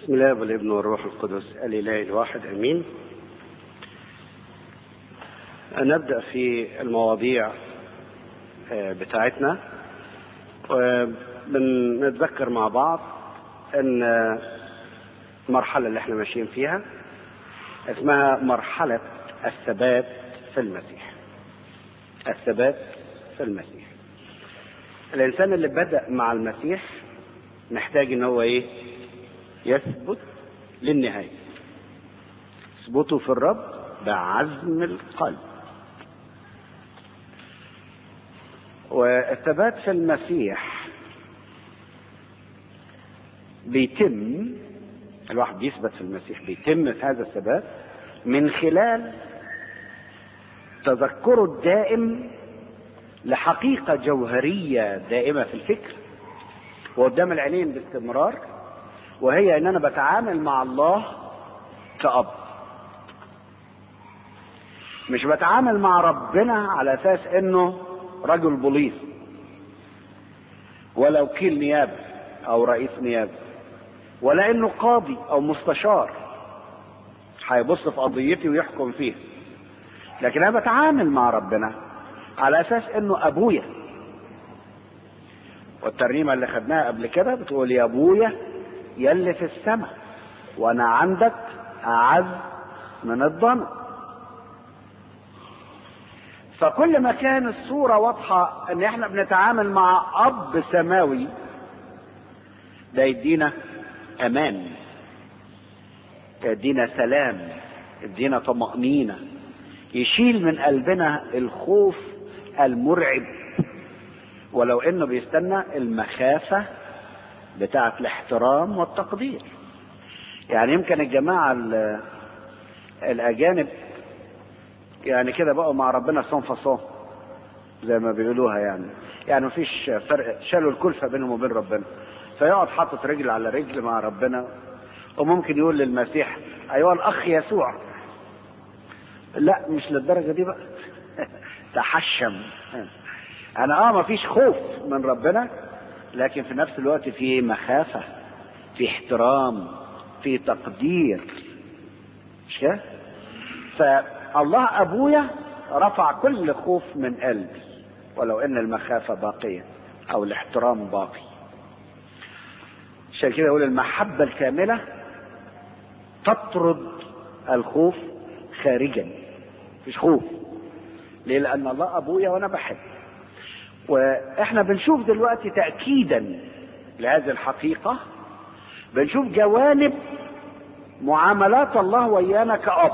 بسم الله والابن والروح القدس الاله الواحد امين نبدا في المواضيع بتاعتنا وبنتذكر مع بعض ان المرحله اللي احنا ماشيين فيها اسمها مرحله الثبات في المسيح الثبات في المسيح الانسان اللي بدا مع المسيح محتاج ان هو ايه يثبت للنهايه اثبتوا في الرب بعزم القلب والثبات في المسيح بيتم الواحد بيثبت في المسيح بيتم في هذا الثبات من خلال تذكره الدائم لحقيقه جوهريه دائمه في الفكر وقدام العينين باستمرار وهي ان انا بتعامل مع الله كأب مش بتعامل مع ربنا على اساس انه رجل بوليس ولا وكيل نيابه او رئيس نيابه ولا انه قاضي او مستشار هيبص في قضيتي ويحكم فيها لكن انا بتعامل مع ربنا على اساس انه ابويا والترنيمه اللي خدناها قبل كده بتقول يا ابويا يلي في السماء وانا عندك اعز من الضنا فكل ما كان الصورة واضحة ان احنا بنتعامل مع اب سماوي ده يدينا امان يدينا سلام يدينا طمأنينة يشيل من قلبنا الخوف المرعب ولو انه بيستنى المخافة بتاعة الاحترام والتقدير يعني يمكن الجماعة الأجانب يعني كده بقوا مع ربنا صون فصون زي ما بيقولوها يعني يعني مفيش فرق شالوا الكلفة بينهم وبين ربنا فيقعد حاطط رجل على رجل مع ربنا وممكن يقول للمسيح أيها الأخ يسوع لا مش للدرجة دي بقى تحشم أنا أه مفيش خوف من ربنا لكن في نفس الوقت في مخافة في احترام في تقدير مش كده؟ فالله أبويا رفع كل خوف من قلبي ولو إن المخافة باقية أو الاحترام باقي عشان كده يقول المحبة الكاملة تطرد الخوف خارجا مفيش خوف ليه؟ لأن الله أبويا وأنا بحبه واحنا بنشوف دلوقتي تاكيدا لهذه الحقيقه بنشوف جوانب معاملات الله ويانا كاب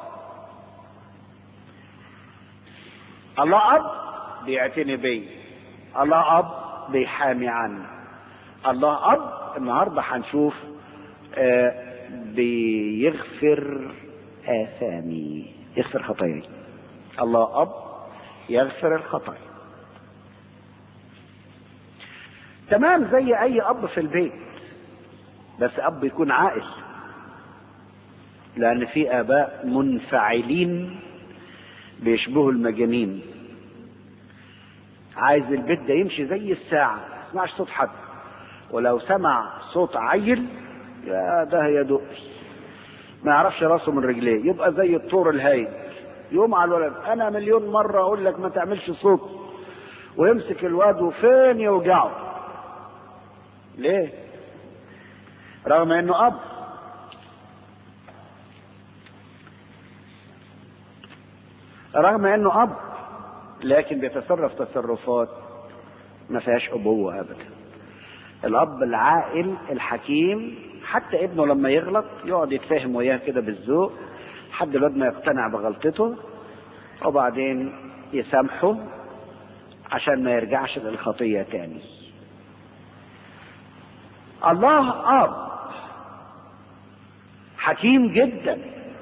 الله اب بيعتني بي الله اب بيحامي عني الله اب النهارده هنشوف آه بيغفر اثامي يغفر خطاياي الله اب يغفر الخطايا تمام زي اي اب في البيت بس اب يكون عاقل لان في اباء منفعلين بيشبهوا المجانين عايز البيت ده يمشي زي الساعة ما يسمعش صوت حد ولو سمع صوت عيل يا ده يدق ما يعرفش راسه من رجليه يبقى زي الطور الهايل يقوم على الولد انا مليون مرة اقول لك ما تعملش صوت ويمسك الواد وفين يوجعه ليه رغم انه اب رغم انه اب لكن بيتصرف تصرفات ما فيهاش ابوه ابدا الاب العاقل الحكيم حتى ابنه لما يغلط يقعد يتفاهم وياه كده بالذوق لحد الواد ما يقتنع بغلطته وبعدين يسامحه عشان ما يرجعش للخطيه تاني الله اب حكيم جدا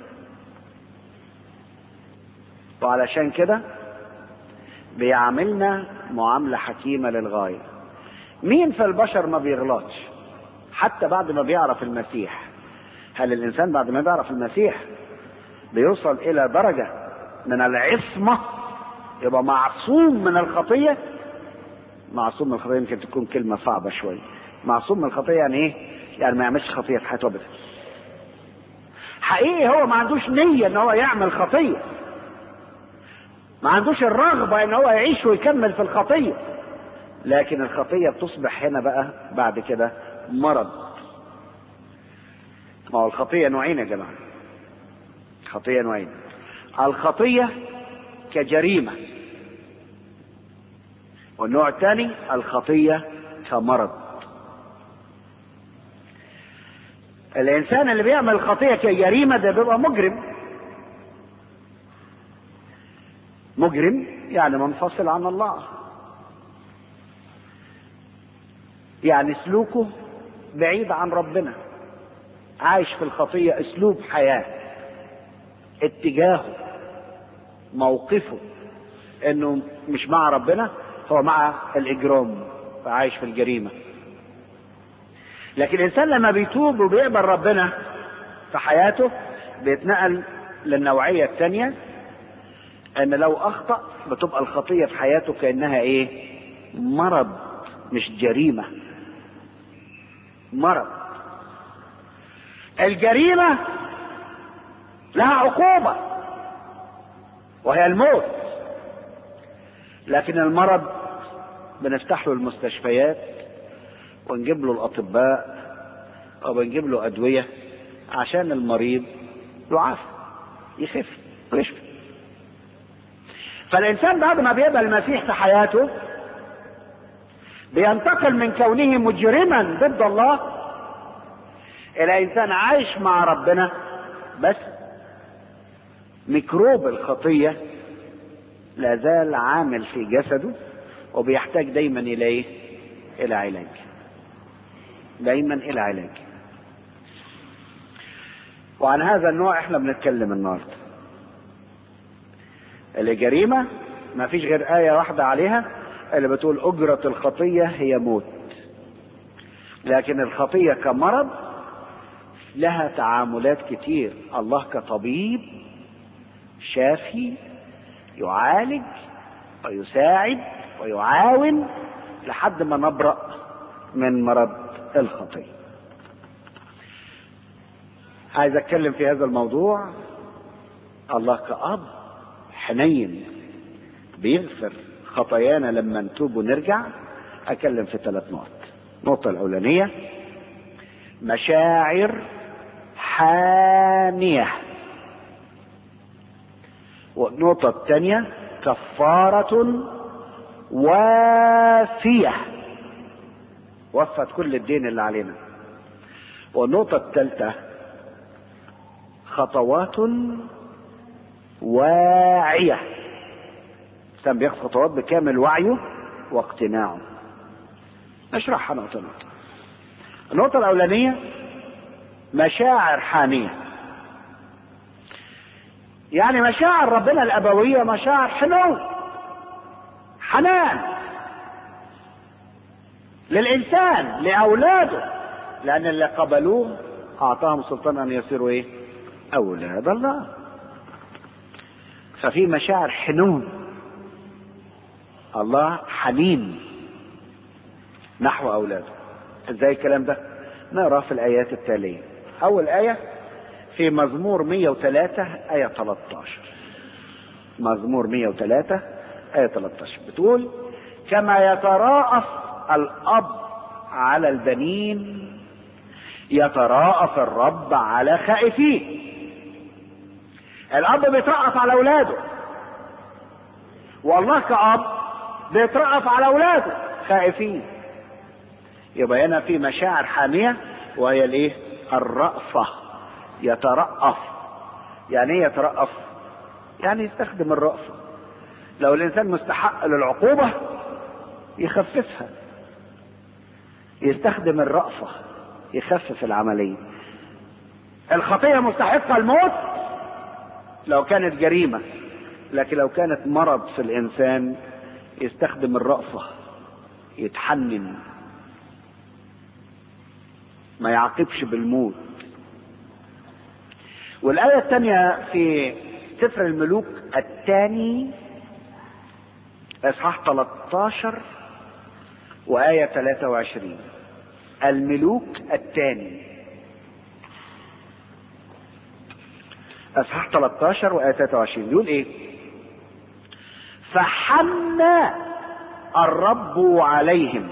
وعلشان كده بيعاملنا معاملة حكيمة للغاية مين في البشر ما بيغلطش حتى بعد ما بيعرف المسيح هل الإنسان بعد ما بيعرف المسيح بيوصل إلى درجة من العصمة يبقى معصوم من الخطية معصوم من الخطية يمكن تكون كلمة صعبة شوية معصوم من الخطية يعني ايه؟ يعني ما يعملش خطية في حياته ابدا حقيقي هو ما عندوش نية ان هو يعمل خطية ما عندوش الرغبة ان هو يعيش ويكمل في الخطية لكن الخطية بتصبح هنا بقى بعد كده مرض ما هو الخطية نوعين يا جماعة خطية نوعين الخطية كجريمة والنوع الثاني الخطية كمرض الإنسان اللي بيعمل خطية كجريمة ده بيبقى مجرم مجرم يعني منفصل عن الله يعني سلوكه بعيد عن ربنا عايش في الخطية اسلوب حياة اتجاهه موقفه انه مش مع ربنا هو مع الاجرام فعايش في الجريمة لكن الانسان لما بيتوب وبيقبل ربنا في حياته بيتنقل للنوعية الثانية ان لو اخطأ بتبقى الخطية في حياته كأنها ايه مرض مش جريمة مرض الجريمة لها عقوبة وهي الموت لكن المرض بنفتح له المستشفيات ونجيب له الأطباء وبنجيب له أدوية عشان المريض يعافى يخف ويشفى فالإنسان بعد ما بيقبل المسيح في حياته بينتقل من كونه مجرما ضد الله الى انسان عايش مع ربنا بس ميكروب الخطيه لا زال عامل في جسده وبيحتاج دايما الى ايه الى علاج دايما الى علاج وعن هذا النوع احنا بنتكلم النهارده الجريمه ما فيش غير ايه واحده عليها اللي بتقول أجرة الخطية هي موت لكن الخطية كمرض لها تعاملات كتير الله كطبيب شافي يعالج ويساعد ويعاون لحد ما نبرأ من مرض الخطية عايز اتكلم في هذا الموضوع الله كأب حنين بيغفر خطايانا لما نتوب ونرجع أكلم في ثلاث نقط النقطة الأولانية مشاعر حانية والنقطة الثانية كفارة وافية وفت كل الدين اللي علينا والنقطة الثالثة خطوات واعيه الانسان بياخد خطوات بكامل وعيه واقتناعه اشرحها نقطه نقطه النقطه الاولانيه مشاعر حانيه يعني مشاعر ربنا الابويه مشاعر حنو حنان للانسان لاولاده لان اللي قبلوه اعطاهم سلطان ان يصيروا ايه اولاد الله ففي مشاعر حنون الله حنين نحو اولاده ازاي الكلام ده نقرا في الايات التاليه اول ايه في مزمور 103 ايه 13 مزمور 103 ايه 13 بتقول كما يتراءف الاب على البنين يتراءف الرب على خائفيه الاب بيترأف على اولاده والله كأب بيترأف على اولاده خائفين يبقى هنا في مشاعر حامية وهي الايه الرأفة يترأف يعني ايه يترأف يعني يستخدم الرأفة لو الانسان مستحق للعقوبة يخففها يستخدم الرأفة يخفف العملية الخطية مستحقة الموت لو كانت جريمة لكن لو كانت مرض في الإنسان يستخدم الرأفة يتحنن ما يعاقبش بالموت والآية الثانية في سفر الملوك الثاني إصحاح 13 وآية 23 الملوك الثاني اصحاح 13 وايه 23 بيقول ايه فحن الرب عليهم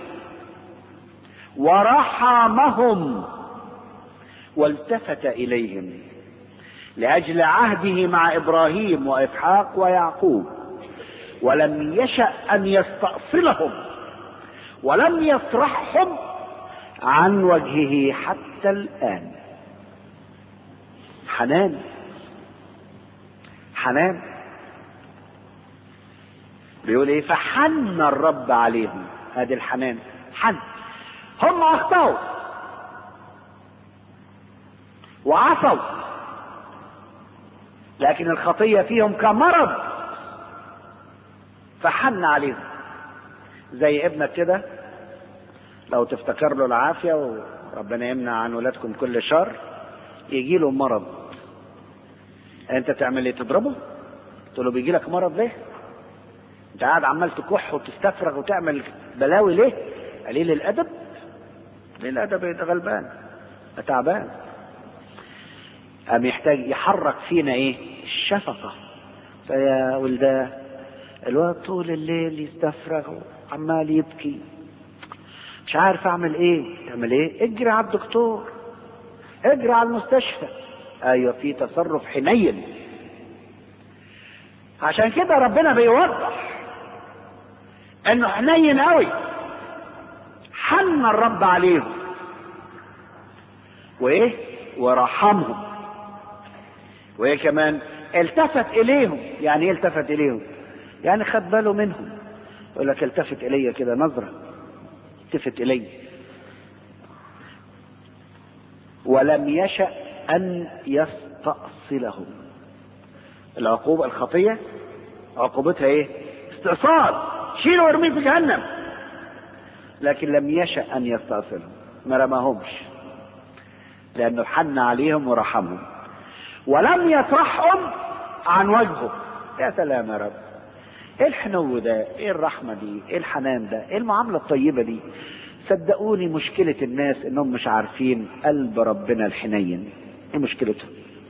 ورحمهم والتفت اليهم لاجل عهده مع ابراهيم واسحاق ويعقوب ولم يشا ان يستاصلهم ولم يطرحهم عن وجهه حتى الان حنان حنان بيقول ايه فحن الرب عليهم ادي الحنان حن هم اخطاوا وعصوا لكن الخطيه فيهم كمرض فحن عليهم زي ابنك كده لو تفتكر له العافيه وربنا يمنع عن ولادكم كل شر يجي له مرض انت تعمل ايه تضربه تقول له بيجي لك مرض ليه انت قاعد عمال تكح وتستفرغ وتعمل بلاوي ليه قليل الادب قليل الادب ده غلبان ده تعبان قام يحتاج يحرك فينا ايه الشفقه فيا ولداه الواد طول الليل يستفرغ وعمال يبكي مش عارف اعمل ايه تعمل ايه اجري على الدكتور اجري على المستشفى ايوه في تصرف حنين عشان كده ربنا بيوضح انه حنين قوي حن الرب عليهم وايه ورحمهم وايه كمان التفت اليهم يعني ايه التفت اليهم يعني خد باله منهم يقول لك التفت الي كده نظره التفت الي ولم يشأ أن يستأصلهم العقوبة الخطية عقوبتها إيه؟ استئصال شيله وارميه في جهنم لكن لم يشأ أن يستأصلهم ما رماهمش لأنه حن عليهم ورحمهم ولم يطرحهم عن وجهه يا سلام يا رب ايه الحنو ده ايه الرحمة دي ايه الحنان ده ايه المعاملة الطيبة دي صدقوني مشكلة الناس انهم مش عارفين قلب ربنا الحنين ايه مشكلتهم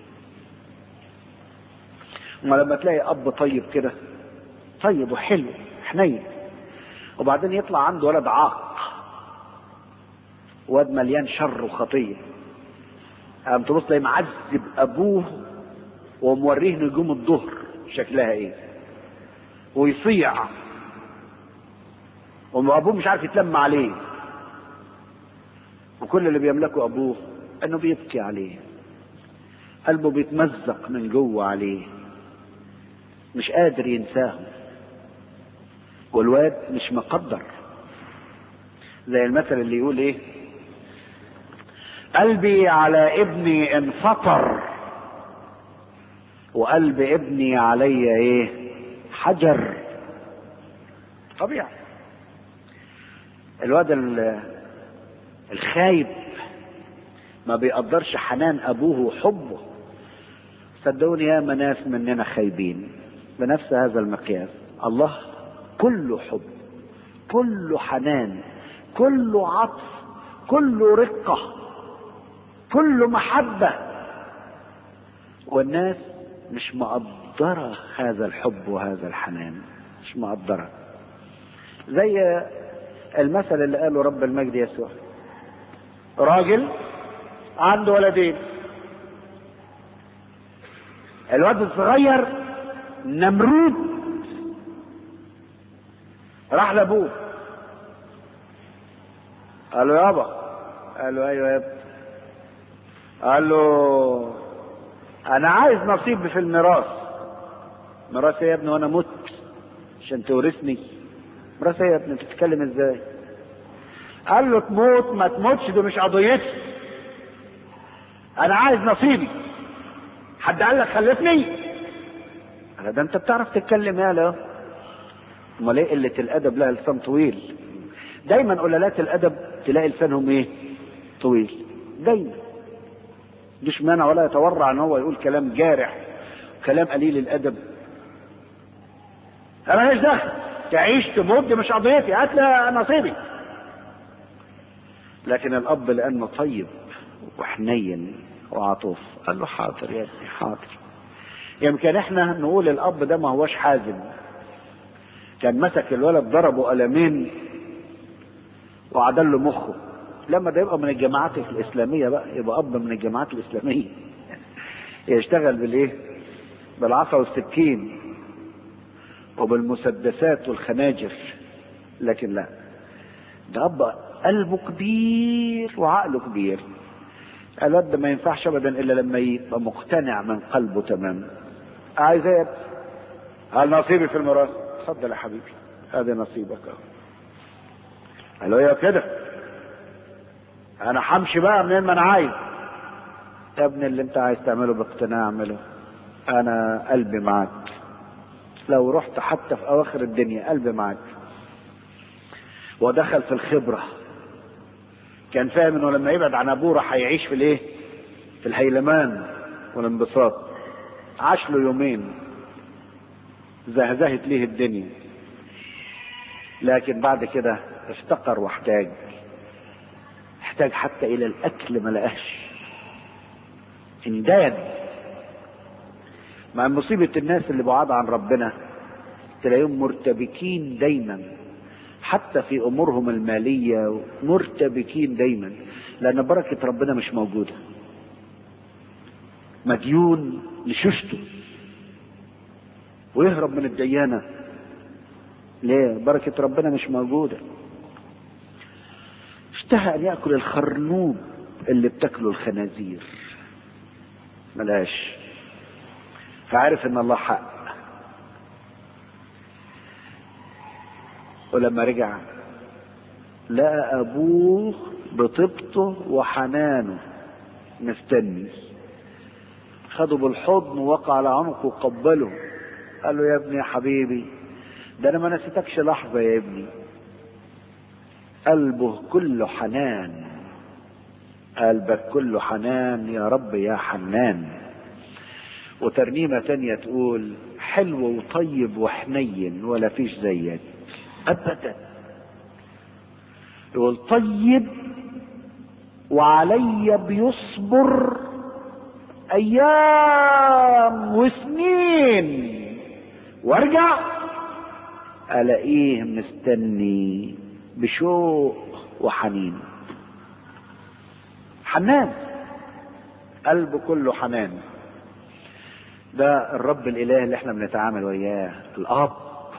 ما لما تلاقي اب طيب كده طيب وحلو حنين وبعدين يطلع عنده ولد عاق واد مليان شر وخطيه قام تبص تلاقي معذب ابوه وموريه نجوم الظهر شكلها ايه ويصيع وابوه مش عارف يتلم عليه وكل اللي بيملكه ابوه انه بيبكي عليه قلبه بيتمزق من جوه عليه مش قادر ينساه والواد مش مقدر زي المثل اللي يقول ايه قلبي على ابني انفطر وقلب ابني علي ايه حجر طبيعي الواد الخايب ما بيقدرش حنان ابوه وحبه صدقوني يا ناس مننا خايبين بنفس هذا المقياس الله كله حب كله حنان كله عطف كله رقة كله محبة والناس مش مقدرة هذا الحب وهذا الحنان مش مقدرة زي المثل اللي قاله رب المجد يسوع راجل عنده ولدين الواد الصغير نمرود راح لابوه قال له يابا قال له ايوه يا ابني قال له انا عايز نصيب في الميراث ميراث ايه يا ابني وانا مت عشان تورثني ميراث ايه يا ابني انت بتتكلم ازاي قال له تموت ما تموتش دي مش قضيتي انا عايز نصيبي حد قال لك خلفني قال ده انت بتعرف تتكلم يا لا امال ايه قله الادب لها لسان طويل دايما قلالات الادب تلاقي لسانهم ايه طويل دايما مش مانع ولا يتورع ان هو يقول كلام جارح كلام قليل الادب انا ماليش دخل تعيش تموت دي مش قضيتي هات لي نصيبي لكن الاب لانه طيب وحنين وعطوف قال له حاضر يا ابني حاضر يمكن احنا نقول الاب ده ما هوش حازم كان مسك الولد ضربه قلمين وعدل له مخه لما ده يبقى من الجماعات الاسلاميه بقى يبقى اب من الجماعات الاسلاميه يشتغل بالايه بالعصا والسكين وبالمسدسات والخناجر لكن لا ده اب قلبه كبير وعقله كبير الواد ده ما ينفعش ابدا الا لما يبقى مقتنع من قلبه تماما عايز ايه هل نصيبي في الميراث اتفضل يا حبيبي هذا نصيبك اهو قال له يا كده انا همشي بقى منين ما انا عايز يا ابني اللي انت عايز تعمله باقتناع اعمله انا قلبي معاك لو رحت حتى في اواخر الدنيا قلبي معاك ودخل في الخبره كان فاهم انه لما يبعد عن ابوه راح هيعيش في الايه في الهيلمان والانبساط عاش له يومين زهزهت ليه الدنيا لكن بعد كده افتقر واحتاج احتاج حتى الى الاكل ما لقاش انداد مع مصيبة الناس اللي بعاد عن ربنا تلاقيهم مرتبكين دايما حتى في امورهم المالية مرتبكين دايما لان بركة ربنا مش موجودة مديون لشوشته ويهرب من الديانة ليه بركة ربنا مش موجودة اشتهى ان يأكل الخرنوب اللي بتاكله الخنازير ملاش فعارف ان الله حق ولما رجع لقى ابوه بطيبته وحنانه مستني خده بالحضن ووقع على عنقه وقبله قال له يا ابني يا حبيبي ده انا ما نسيتكش لحظه يا ابني قلبه كله حنان قلبك كله حنان يا رب يا حنان وترنيمة تانية تقول حلو وطيب وحنين ولا فيش زيك أبدا يقول طيب وعلي بيصبر أيام وسنين وارجع ألاقيه مستني بشوق وحنين حنان قلبه كله حنان ده الرب الاله اللي احنا بنتعامل وياه الاب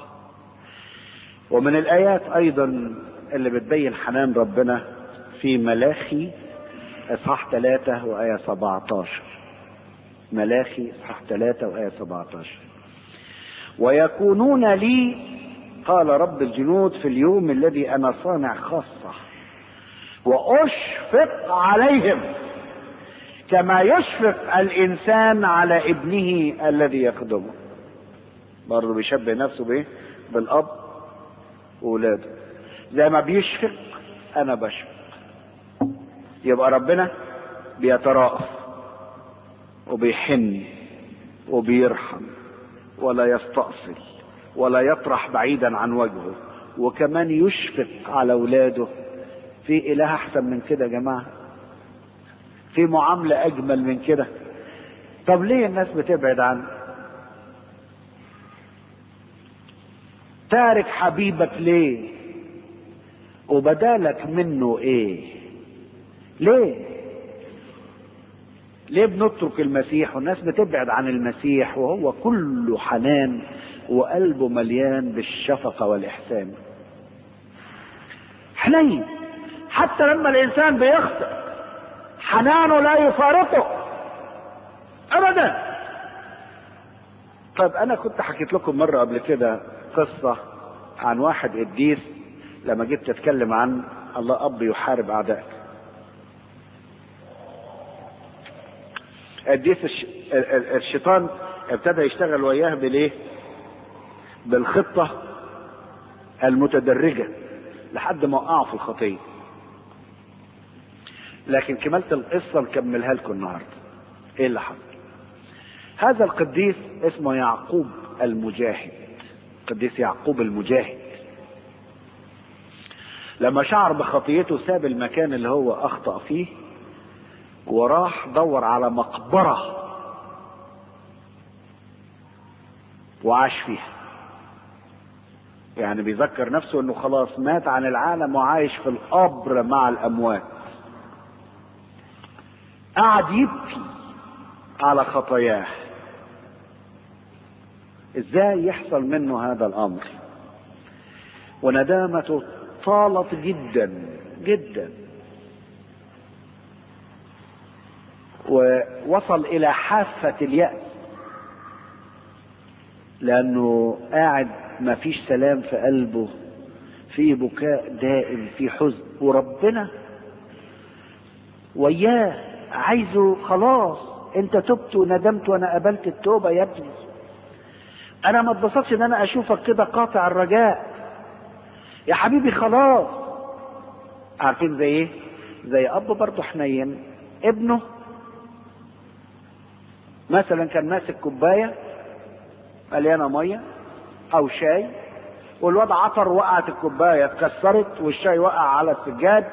ومن الايات ايضا اللي بتبين حنان ربنا في ملاخي اصحاح 3 وايه 17 ملاخي اصحاح 3 وايه 17 ويكونون لي قال رب الجنود في اليوم الذي انا صانع خاصه واشفق عليهم كما يشفق الانسان على ابنه الذي يخدمه برضه بيشبه نفسه بايه بالاب واولاده زي ما بيشفق انا بشفق يبقى ربنا بيتراءف وبيحن وبيرحم ولا يستأصل ولا يطرح بعيدا عن وجهه وكمان يشفق على اولاده في اله احسن من كده يا جماعه في معامله اجمل من كده طب ليه الناس بتبعد عنه تارك حبيبك ليه وبدالك منه ايه ليه ليه بنترك المسيح والناس بتبعد عن المسيح وهو كله حنان وقلبه مليان بالشفقة والإحسان حنين حتى لما الإنسان بيخطئ حنانه لا يفارقه أبدا طيب أنا كنت حكيت لكم مرة قبل كده قصة عن واحد قديس لما جيت أتكلم عن الله أب يحارب أعدائك قديس الشيطان ابتدى يشتغل وياه بالايه بالخطة المتدرجة لحد ما وقعوا في الخطية لكن كمالة القصة نكملها لكم النهاردة ايه اللي حصل هذا القديس اسمه يعقوب المجاهد قديس يعقوب المجاهد لما شعر بخطيته ساب المكان اللي هو اخطأ فيه وراح دور على مقبرة وعاش فيها يعني بيذكر نفسه انه خلاص مات عن العالم وعايش في القبر مع الاموات قعد يبكي على خطاياه ازاي يحصل منه هذا الامر وندامته طالت جدا جدا ووصل الى حافة اليأس لانه قاعد ما فيش سلام في قلبه في بكاء دائم في حزن وربنا وياه عايزه خلاص انت تبت وندمت وانا قبلت التوبه يا ابني انا ما اتبسطش ان انا اشوفك كده قاطع الرجاء يا حبيبي خلاص عارفين زي ايه زي اب برضه حنين ابنه مثلا كان ماسك كوبايه مليانه ميه او شاي والواد عطر وقعت الكوبايه اتكسرت والشاي وقع على السجاد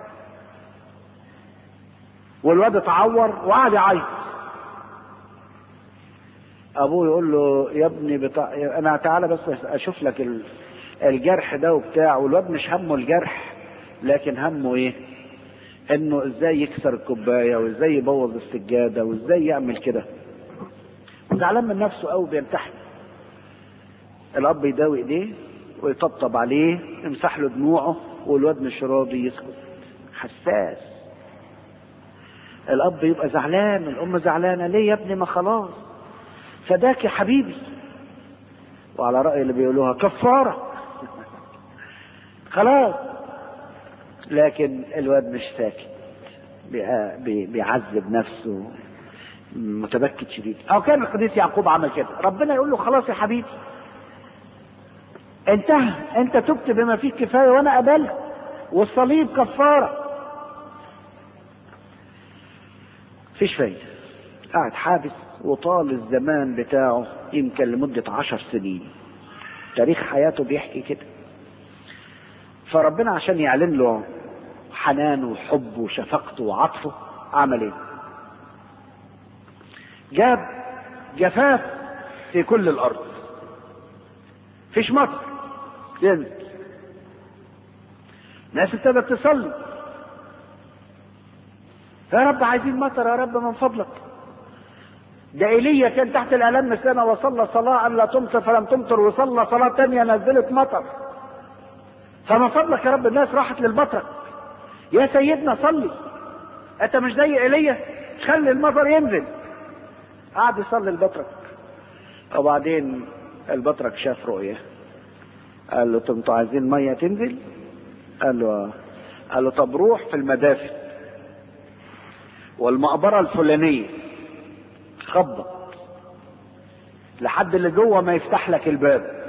والواد اتعور وقعد يعيط ابوه يقول له يا ابني بتاع انا تعالى بس اشوف لك ال- الجرح ده وبتاع والواد مش همه الجرح لكن همه ايه انه ازاي يكسر الكوبايه وازاي يبوظ السجاده وازاي يعمل كده زعلان من نفسه قوي بينتحر الاب يداوي ايديه ويطبطب عليه يمسح له دموعه والواد مش راضي يسكت حساس الاب يبقى زعلان الام زعلانه ليه يا ابني ما خلاص فداك يا حبيبي وعلى راي اللي بيقولوها كفاره خلاص لكن الواد مش ساكت بي- بي- بيعذب نفسه متبكت شديد او كان القديس يعقوب عمل كده ربنا يقول له خلاص يا حبيبي انتهى انت تبت بما فيه كفايه وانا قبلت والصليب كفاره فيش فايده قاعد حابس وطال الزمان بتاعه يمكن لمدة عشر سنين تاريخ حياته بيحكي كده فربنا عشان يعلن له حنانه وحبه وشفقته وعطفه عمل ايه جاب جفاف في كل الارض فيش مطر ينزل ناس ابتدت تصلي يا رب عايزين مطر يا رب من فضلك ده ايليا كان تحت الالم سنه وصلى صلاه ان لا تمطر فلم تمطر وصلى صلاه تانية نزلت مطر فمن فضلك يا رب الناس راحت للبطرك يا سيدنا صلي انت مش زي ايليا خلي المطر ينزل قعد يصلي البطرك وبعدين البطرك شاف رؤيه قال له انتوا عايزين ميه تنزل قال له آه. قال له طب روح في المدافن والمقبره الفلانيه خبط لحد اللي جوه ما يفتح لك الباب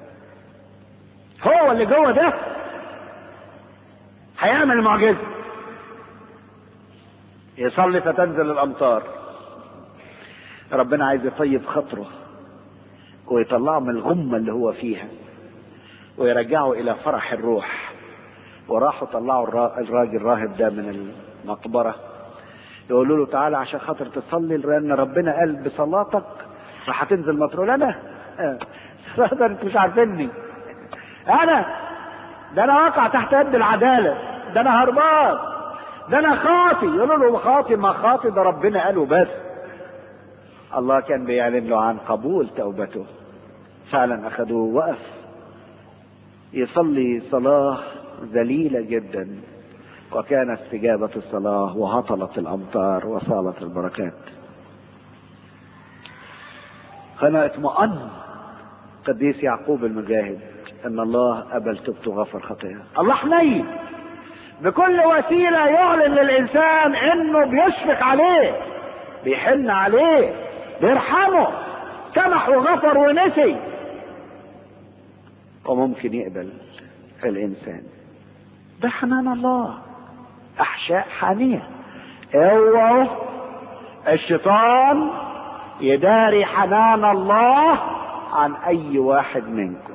هو اللي جوه ده هيعمل معجزه يصلي فتنزل الامطار ربنا عايز يطيب خاطره ويطلعه من الغمه اللي هو فيها ويرجعه الى فرح الروح وراحوا طلعوا الرا- الراجل الراهب ده من المقبره يقولوا له تعالى عشان خاطر تصلي لان ربنا قال بصلاتك راح هتنزل مطر يقول انا صدر انتوا مش عارفيني انا ده انا واقع تحت يد العداله ده انا هربان ده انا خاطي يقولوا له خاطي ما خاطي ده ربنا قاله بس الله كان بيعلن له عن قبول توبته فعلا اخذوه وقف يصلي صلاه ذليله جدا وكانت استجابة الصلاة وهطلت الأمطار وصالت البركات فأنا اطمأن قديس يعقوب المجاهد أن الله قبل توبته وغفر خطاياه الله حنين بكل وسيلة يعلن للإنسان إنه بيشفق عليه بيحن عليه بيرحمه سمح وغفر ونسي وممكن يقبل الإنسان ده حنان الله احشاء حانية اوعوا الشيطان يداري حنان الله عن اي واحد منكم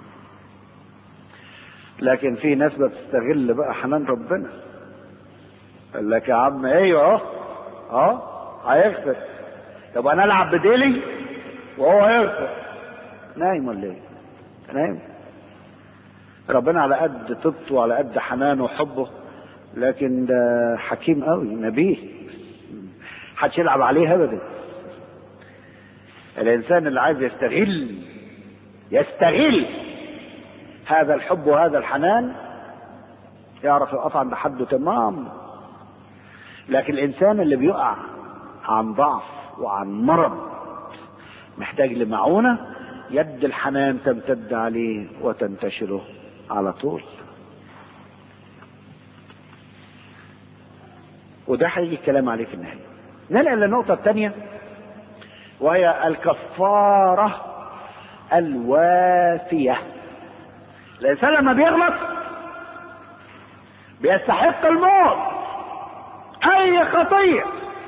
لكن في ناس بتستغل بقى حنان ربنا قال لك يا عم ايوه اهو اهو هيغفر طب انا العب بديلي وهو هيغفر نايم ولا ايه نايم ربنا على قد طبته وعلى قد حنانه وحبه لكن ده حكيم قوي نبيه محدش يلعب عليه ابدا الانسان اللي عايز يستغل يستغل هذا الحب وهذا الحنان يعرف يقف عند حده تمام لكن الانسان اللي بيقع عن ضعف وعن مرض محتاج لمعونه يد الحنان تمتد عليه وتنتشره على طول وده هيجي الكلام عليه في النهايه ننقل للنقطه الثانيه وهي الكفاره الوافيه الانسان لما بيغلط بيستحق الموت اي خطيه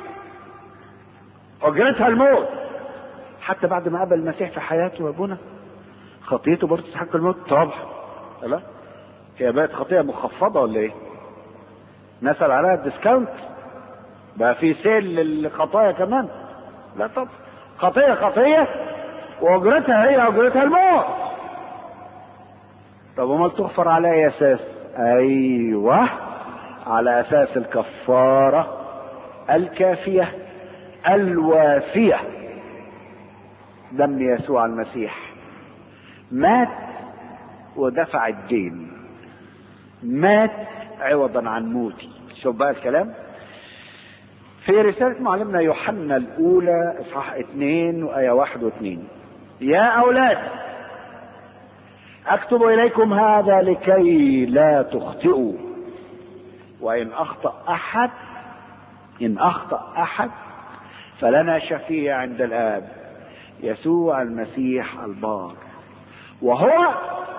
اجرتها الموت حتى بعد ما قابل المسيح في حياته يا ابونا خطيته برضه تستحق الموت طبعا لا هي بقت خطيه مخفضه ولا ايه نسال عليها الديسكاونت بقى في سيل للخطايا كمان لا طب خطيه خطيه واجرتها هي اجرتها الموت طب امال تغفر على اي اساس ايوه على اساس الكفاره الكافيه الوافيه دم يسوع المسيح مات ودفع الدين مات عوضا عن موتي شوف بقى الكلام في رسالة معلمنا يوحنا الأولى إصحاح اثنين وآية واحد واثنين يا أولاد أكتب إليكم هذا لكي لا تخطئوا وإن أخطأ أحد إن أخطأ أحد فلنا شفيع عند الآب يسوع المسيح البار وهو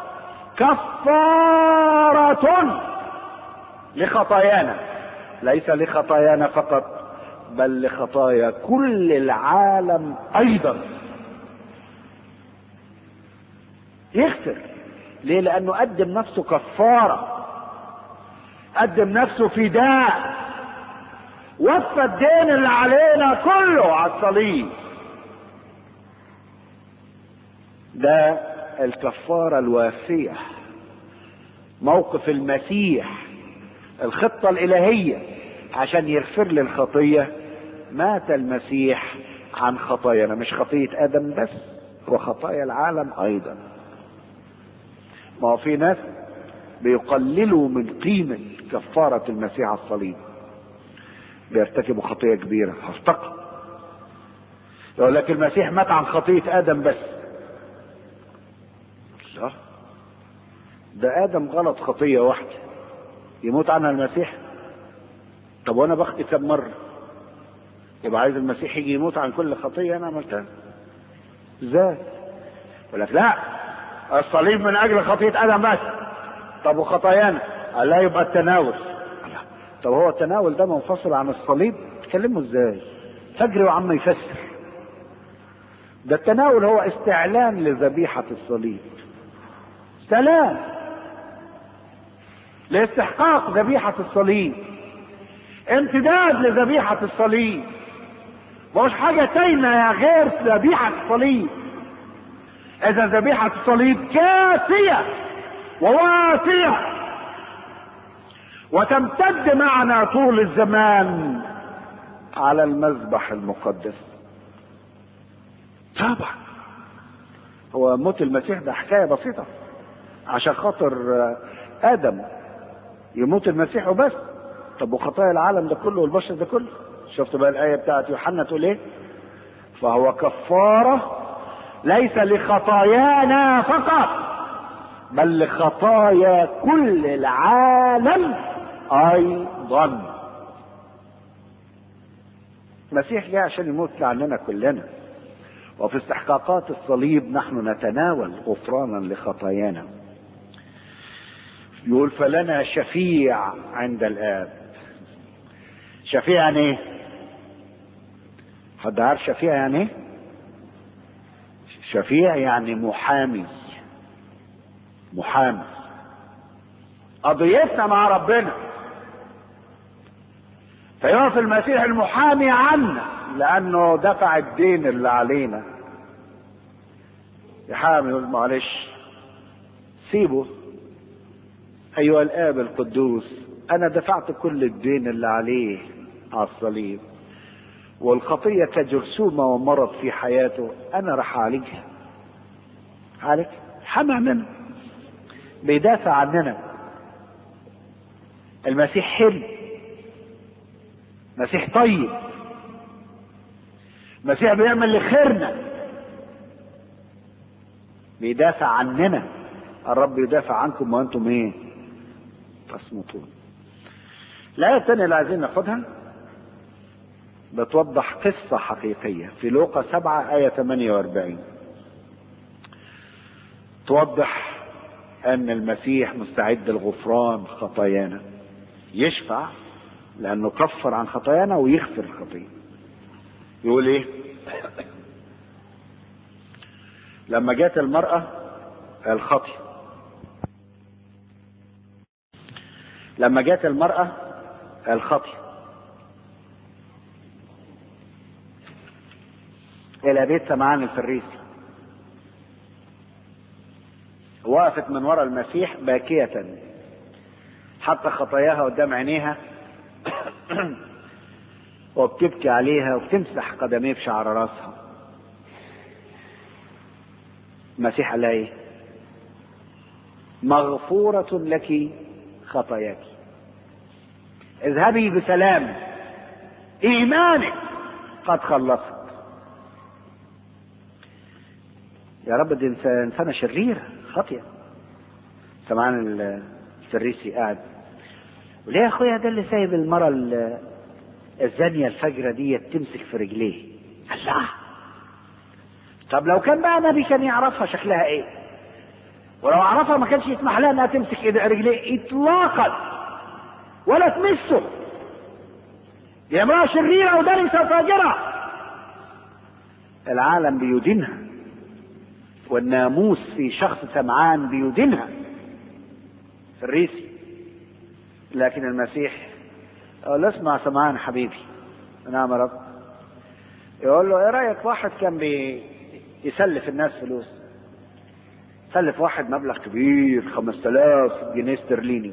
كفارة لخطايانا ليس لخطايانا فقط بل لخطايا كل العالم ايضا يغفر ليه لانه قدم نفسه كفارة قدم نفسه فداء وفى الدين اللي علينا كله على الصليب ده الكفارة الوافية موقف المسيح الخطة الإلهية عشان يغفر لي الخطية مات المسيح عن خطايانا مش خطية آدم بس وخطايا العالم أيضا ما هو في ناس بيقللوا من قيمة كفارة المسيح على الصليب بيرتكبوا خطية كبيرة هفتقر يقول لك المسيح مات عن خطية آدم بس لا ده آدم غلط خطية واحدة يموت عنها المسيح طب وانا بختي كم مرة يبقى عايز المسيح يجي يموت عن كل خطية انا عملتها ازاي يقول لك لا الصليب من اجل خطية ادم بس طب وخطايانا قال لا يبقى التناول طب هو التناول ده منفصل عن الصليب تكلموا ازاي فجري وعم يفسر ده التناول هو استعلان لذبيحة الصليب سلام لاستحقاق ذبيحة الصليب امتداد لذبيحة الصليب مش حاجة تاينة يا غير ذبيحة الصليب إذا ذبيحة الصليب كافية ووافية وتمتد معنا طول الزمان على المذبح المقدس طبعا هو موت المسيح ده حكاية بسيطة عشان خاطر آدم يموت المسيح وبس طب وخطايا العالم ده كله والبشر ده كله شفت بقى الآية بتاعت يوحنا تقول إيه فهو كفارة ليس لخطايانا فقط بل لخطايا كل العالم أيضا المسيح جاء عشان يموت عننا كلنا وفي استحقاقات الصليب نحن نتناول غفرانا لخطايانا يقول فلنا شفيع عند الآب شفيع يعني ايه حد عارف شفيع يعني ايه شفيع يعني محامي محامي قضيتنا مع ربنا فيقف المسيح المحامي عنا لانه دفع الدين اللي علينا يحامي يقول معلش سيبه ايها الاب القدوس انا دفعت كل الدين اللي عليه على الصليب والخطية كجرثومة ومرض في حياته أنا راح أعالجها عالج حمى عننا بيدافع عننا المسيح حلو مسيح طيب مسيح بيعمل لخيرنا بيدافع عننا الرب يدافع عنكم وانتم ايه تصمتون الآية الثانية اللي عايزين ناخدها بتوضح قصة حقيقية في لوقا سبعة آية 48 توضح أن المسيح مستعد لغفران خطايانا يشفع لأنه كفر عن خطايانا ويغفر الخطية يقول إيه؟ لما جات المرأة الخطية لما جات المرأة الخطية إلى بيت سمعان الفريسي وقفت من وراء المسيح باكية حتى خطاياها قدام عينيها وبتبكي عليها وبتمسح قدميه بشعر راسها المسيح قال لها ايه مغفورة لك خطاياك اذهبي بسلام ايمانك قد خلصت يا رب دي انسانه شريره خاطيه سمعان الفريسي قاعد وليه يا اخويا ده اللي سايب المرة الزانية الفجرة دي تمسك في رجليه الله طب لو كان بقى نبي كان يعرفها شكلها ايه ولو عرفها ما كانش يسمح لها انها تمسك رجليه اطلاقا ولا تمسه دي امرأة شريرة ودنسة فاجرة العالم بيدينها والناموس في شخص سمعان بيدينها الريسي لكن المسيح يقول له اسمع سمعان حبيبي نعم يا رب يقول له ايه رايك واحد كان بيسلف الناس فلوس سلف واحد مبلغ كبير 5000 جنيه استرليني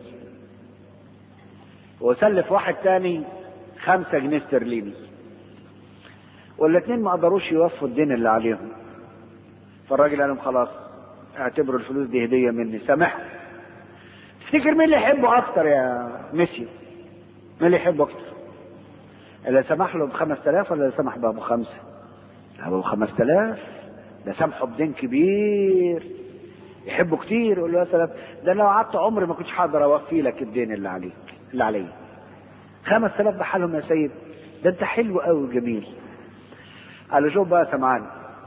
وسلف واحد تاني خمسة جنيه استرليني والاثنين ما قدروش يوفوا الدين اللي عليهم فالراجل قال لهم خلاص اعتبروا الفلوس دي هديه مني سامحهم تفتكر مين اللي يحبه اكتر يا ميسيو مين اللي يحبه اكتر اللي سمح له ب 5000 ولا اللي سمح بابو خمسه ابو 5000 ده سامحه بدين كبير يحبه كتير يقول له يا سلام ده لو قعدت عمري ما كنتش هقدر اوفي لك الدين اللي عليك اللي عليا 5000 بحالهم يا سيد ده انت حلو قوي وجميل قال له شوف بقى سمعان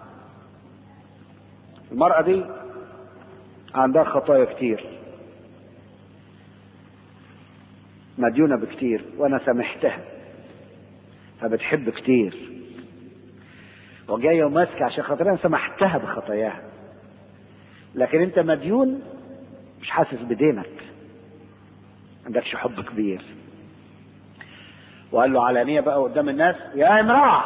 المرأة دي عندها خطايا كتير مديونة بكتير وأنا سامحتها فبتحب كتير وجاية وماسكة عشان خاطر أنا سمحتها بخطاياها لكن أنت مديون مش حاسس بدينك عندكش حب كبير وقال له علانية بقى قدام الناس يا امرأة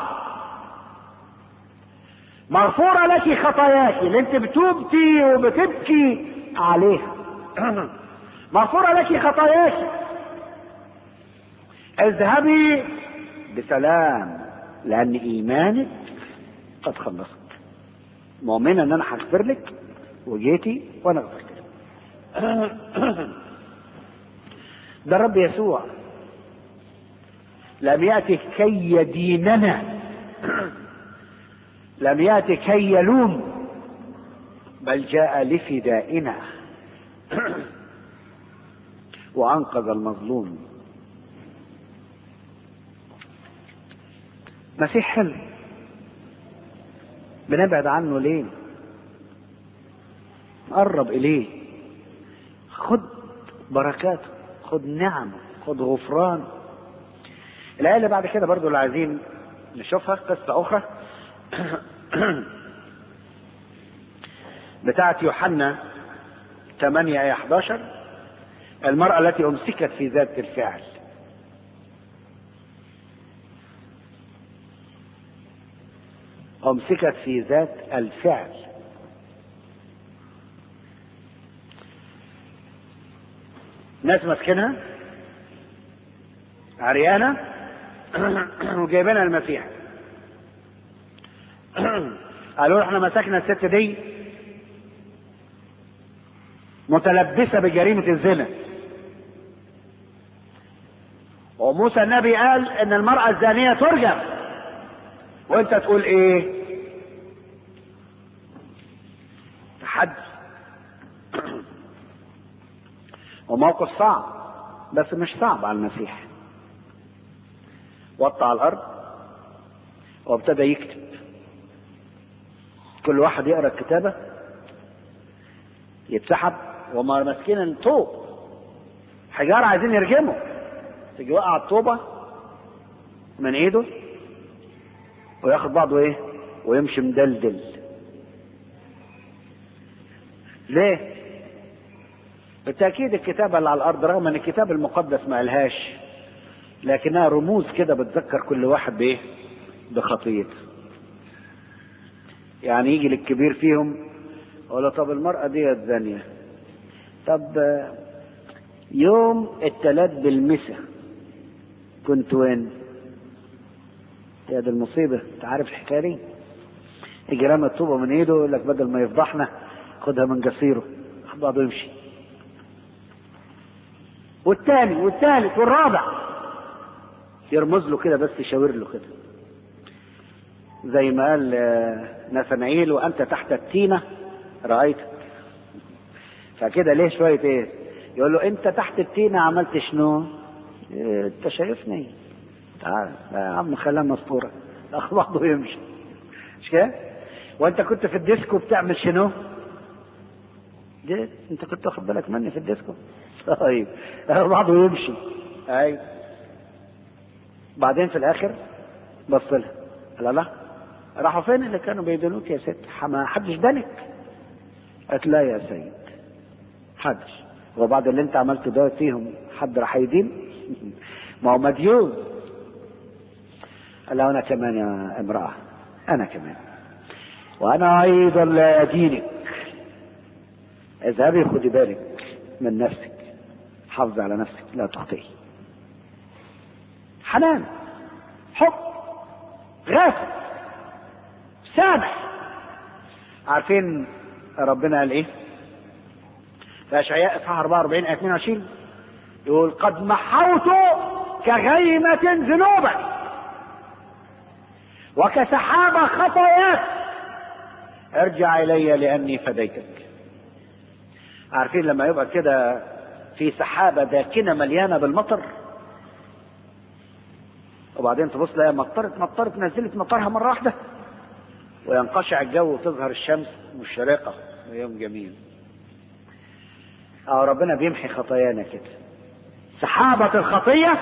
مغفورة لك خطاياك اللي انت بتوبتي وبتبكي عليها مغفورة لك خطاياك اذهبي بسلام لان ايمانك قد خلصك مؤمنة ان انا هغفر لك وجيتي وانا غفرت لك ده الرب يسوع لم يأتي كي يديننا لم يأتي كي يلوم بل جاء لفدائنا وأنقذ المظلوم مسيح حلو بنبعد عنه ليه قرب إليه خد بركاته خد نعمه خد غفران الآية اللي بعد كده برضو اللي عايزين نشوفها قصة أخرى بتاعت يوحنا 8 آية 11 المرأة التي أمسكت في ذات الفعل أمسكت في ذات الفعل ناس ماسكينها عريانة وجايبينها المسيح قالوا له احنا مسكنا الست دي متلبسة بجريمة الزنا وموسى النبي قال ان المرأة الزانية ترجم وانت تقول ايه تحدي وموقف صعب بس مش صعب على المسيح وطى على الارض وابتدى يكتب كل واحد يقرا الكتابه يتسحب وما ماسكين الطوب حجاره عايزين يرجموا تيجي وقع الطوبه من ايده وياخد بعضه ايه ويمشي مدلدل ليه بالتاكيد الكتابه اللي على الارض رغم ان الكتاب المقدس ما قالهاش لكنها رموز كده بتذكر كل واحد بايه بخطيته يعني يجي للكبير فيهم يقول له طب المرأة دي زانية طب يوم التلات بالمسا كنت وين؟ يا دي المصيبة انت عارف الحكاية دي؟ يجي رامي الطوبة من ايده يقول لك بدل ما يفضحنا خدها من قصيره خد بعضه يمشي والتاني والتالت والرابع يرمز له كده بس يشاور له كده زي ما قال نثنائيل وانت تحت التينه رايتك فكده ليه شويه ايه يقول له انت تحت التينه عملت شنو إيه انت شايفني تعال يا عم خليها مسطوره اخد بعضه يمشي مش كده وانت كنت في الديسكو بتعمل شنو دي انت كنت واخد بالك مني في الديسكو طيب اخد بعضه يمشي ايوه بعدين في الاخر بص لها قال لا راحوا فين اللي كانوا بيدلوك يا ست ما حدش دلك قالت لا يا سيد حدش وبعد اللي انت عملته ده فيهم حد راح يدين ما هو مديون قال انا كمان يا امرأة انا كمان وانا ايضا لا ادينك اذهبي خدي بالك من نفسك حافظي على نفسك لا تخطئي حنان حب غافل سامح عارفين ربنا قال ايه في اشعياء اصحاح 44 ايه 22 يقول قد محوت كغيمة ذنوبك وكسحابة خطاياك ارجع الي لاني فديتك عارفين لما يبقى كده في سحابة داكنة مليانة بالمطر وبعدين تبص تلاقيها مطرت مطرت نزلت مطرها مرة واحدة وينقشع الجو وتظهر الشمس مشرقة يوم جميل اه ربنا بيمحي خطايانا كده سحابة الخطية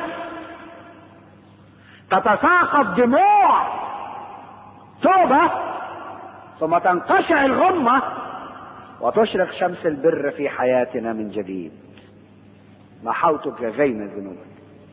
تتساقط دموع توبة ثم تنقشع الغمة وتشرق شمس البر في حياتنا من جديد محوتك غيم ذنوبك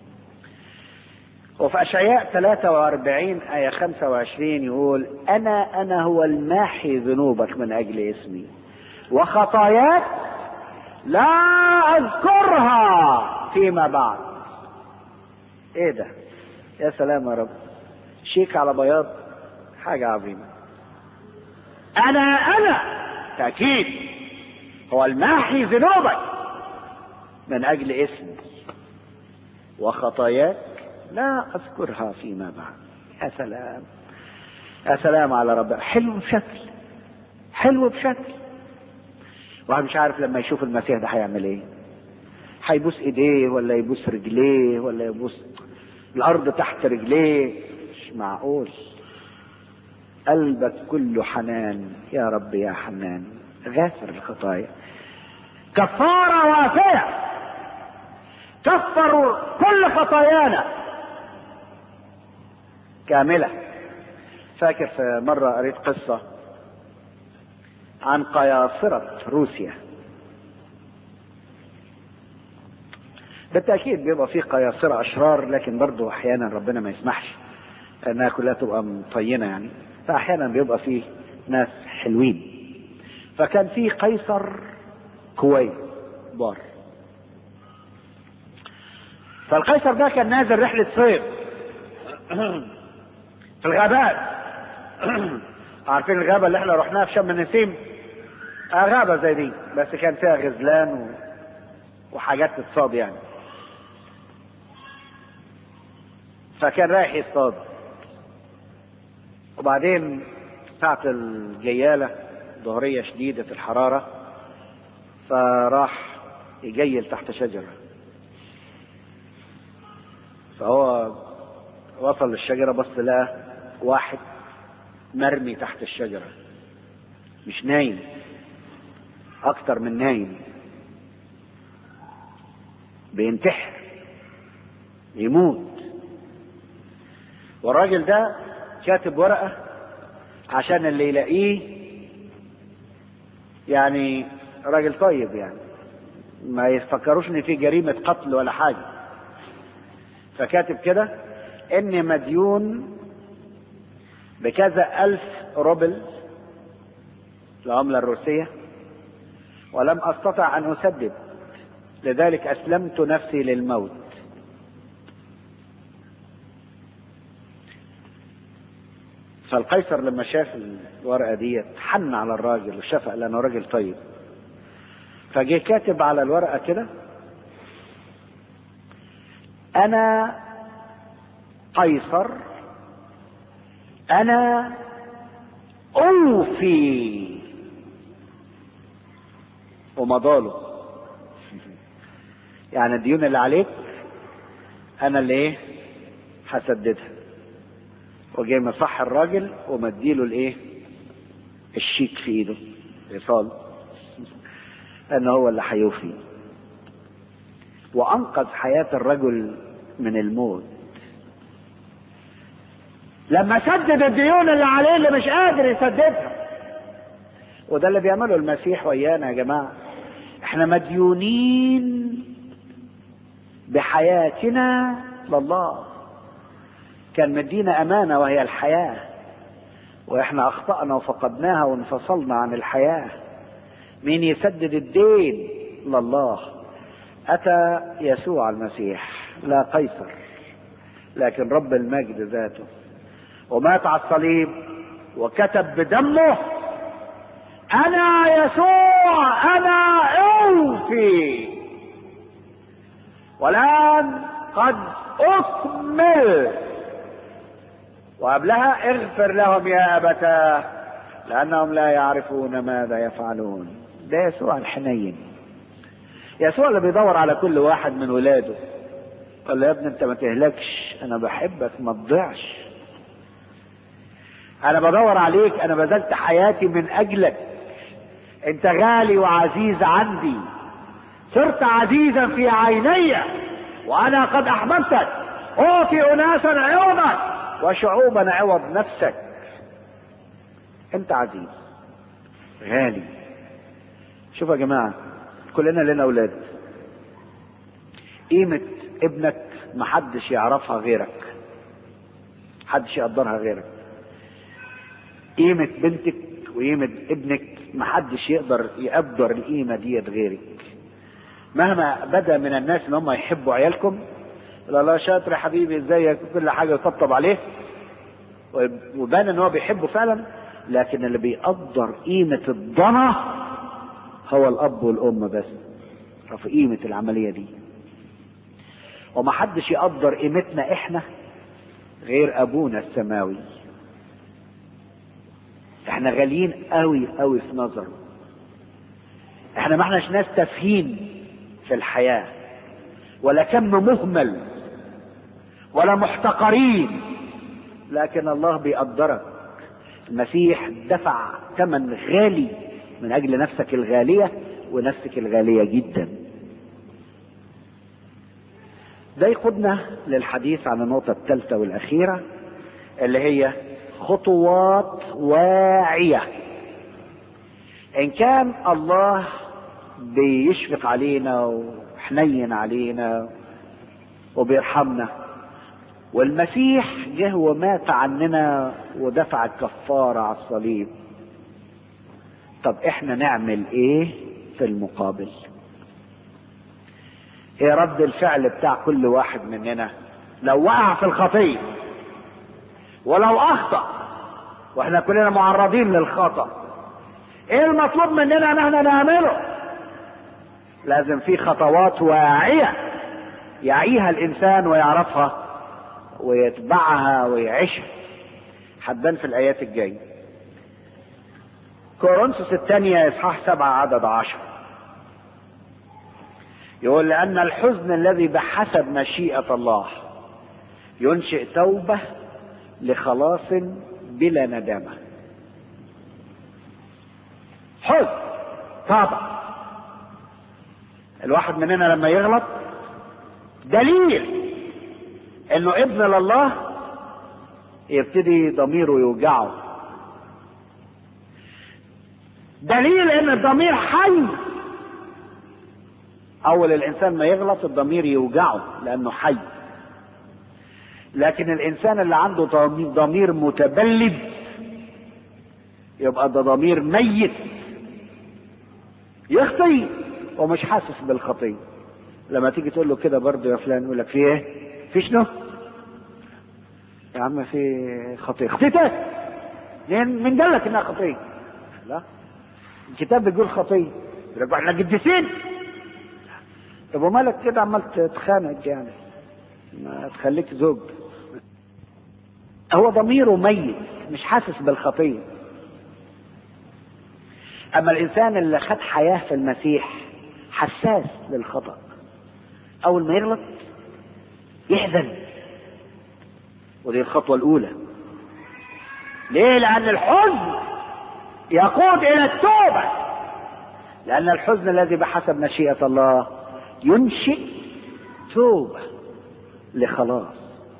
وفي أشعياء 43 آية 25 يقول أنا أنا هو الماحي ذنوبك من أجل اسمي وخطاياك لا أذكرها فيما بعد إيه ده يا سلام يا رب شيك على بياض حاجة عظيمة أنا أنا تأكيد هو الماحي ذنوبك من أجل اسمي وخطاياك لا أذكرها فيما بعد يا سلام يا سلام على ربنا حلو بشكل حلو بشكل واحد مش عارف لما يشوف المسيح ده هيعمل ايه هيبوس ايديه ولا يبوس رجليه ولا يبوس الارض تحت رجليه مش معقول قلبك كله حنان يا رب يا حنان غافر الخطايا كفارة وافية كفر كل خطايانا كاملة فاكر في مرة قريت قصة عن قياصرة روسيا بالتأكيد بيبقى فيه قياصرة أشرار لكن برضو أحيانا ربنا ما يسمحش لأنها كلها تبقى مطينة يعني فأحيانا بيبقى فيه ناس حلوين فكان فيه قيصر كويس بار فالقيصر ده كان نازل رحلة صيد في الغابات عارفين الغابة اللي احنا رحناها في شم النسيم آه غابة زي دي بس كان فيها غزلان و... وحاجات تتصاد يعني فكان رايح يصطاد وبعدين ساعة الجيالة ظهرية شديدة الحرارة فراح يجيل تحت شجرة فهو وصل للشجرة بص لقى واحد مرمي تحت الشجرة مش نايم أكتر من نايم بينتحر يموت والراجل ده كاتب ورقة عشان اللي يلاقيه يعني راجل طيب يعني ما يفكروش ان في جريمة قتل ولا حاجة فكاتب كده اني مديون بكذا الف روبل العملة الروسية ولم استطع ان اسدد لذلك اسلمت نفسي للموت فالقيصر لما شاف الورقة دي حن على الراجل وشفق لانه راجل طيب فجه كاتب على الورقة كده أنا قيصر أنا أوفي ومضاله يعني الديون اللي عليك أنا اللي إيه هسددها وجاي مصح الراجل ومديله الإيه الشيك في إيده إيصال أنه هو اللي هيوفي وأنقذ حياة الرجل من الموت لما سدد الديون اللي عليه اللي مش قادر يسددها وده اللي بيعمله المسيح ويانا يا جماعة احنا مديونين بحياتنا لله كان مدينا أمانة وهي الحياة وإحنا أخطأنا وفقدناها وانفصلنا عن الحياة مين يسدد الدين لله أتى يسوع المسيح لا قيصر لكن رب المجد ذاته ومات على الصليب وكتب بدمه أنا يسوع أنا أوفي والآن قد أكمل وقبلها اغفر لهم يا أبتاه لأنهم لا يعرفون ماذا يفعلون ده يسوع الحنين يسوع اللي بيدور على كل واحد من ولاده قال له يا ابني انت ما تهلكش انا بحبك ما تضيعش انا بدور عليك انا بذلت حياتي من اجلك انت غالي وعزيز عندي صرت عزيزا في عيني وانا قد احببتك اعطي اناسا عوضك وشعوبا عوض نفسك انت عزيز غالي شوف يا جماعه كلنا لنا اولاد قيمه ابنك محدش يعرفها غيرك محدش يقدرها غيرك قيمة بنتك وقيمة ابنك محدش يقدر يقدر القيمة ديت غيرك مهما بدا من الناس ان هم يحبوا عيالكم لا لا شاطر يا حبيبي ازيك كل حاجة يطبطب عليه وبان ان هو بيحبه فعلا لكن اللي بيقدر قيمة الضنا هو الاب والام بس في قيمة العملية دي ومحدش يقدر قيمتنا احنا غير ابونا السماوي احنا غاليين قوي قوي في نظره احنا ما احناش ناس تافهين في الحياة ولا كم مهمل ولا محتقرين لكن الله بيقدرك المسيح دفع ثمن غالي من اجل نفسك الغالية ونفسك الغالية جدا ده يقودنا للحديث عن النقطة الثالثة والأخيرة اللي هي خطوات واعية إن كان الله بيشفق علينا وحنين علينا وبيرحمنا والمسيح جه ومات عننا ودفع الكفارة على الصليب طب احنا نعمل ايه في المقابل ايه رد الفعل بتاع كل واحد مننا لو وقع في الخطيه ولو اخطا واحنا كلنا معرضين للخطا ايه المطلوب مننا ان احنا نعمله لازم في خطوات واعيه يعيها الانسان ويعرفها ويتبعها ويعيشها هتبان في الايات الجايه كورنثوس الثانية إصحاح سبعة عدد عشر يقول لأن الحزن الذي بحسب مشيئة الله ينشئ توبة لخلاص بلا ندامة حزن طبعا الواحد مننا لما يغلط دليل انه ابن لله يبتدي ضميره يوجعه دليل ان الضمير حي اول الانسان ما يغلط الضمير يوجعه لانه حي لكن الانسان اللي عنده ضمير متبلد يبقى ده ضمير ميت يخطي ومش حاسس بالخطيه لما تيجي تقول له كده برضه يا فلان يقول لك في ايه في شنو يا عم في خطيه خطيت ايه مين قال لك انها خطيه لا الكتاب بيقول خطيه يقول احنا قديسين طب ومالك كده عمال تتخانق يعني ما تخليك زوج هو ضميره ميت مش حاسس بالخطيه اما الانسان اللي خد حياه في المسيح حساس للخطا اول ما يغلط يحزن ودي الخطوه الاولى ليه لان الحزن يقود الى التوبه لان الحزن الذي بحسب مشيئه الله ينشئ توبه لخلاص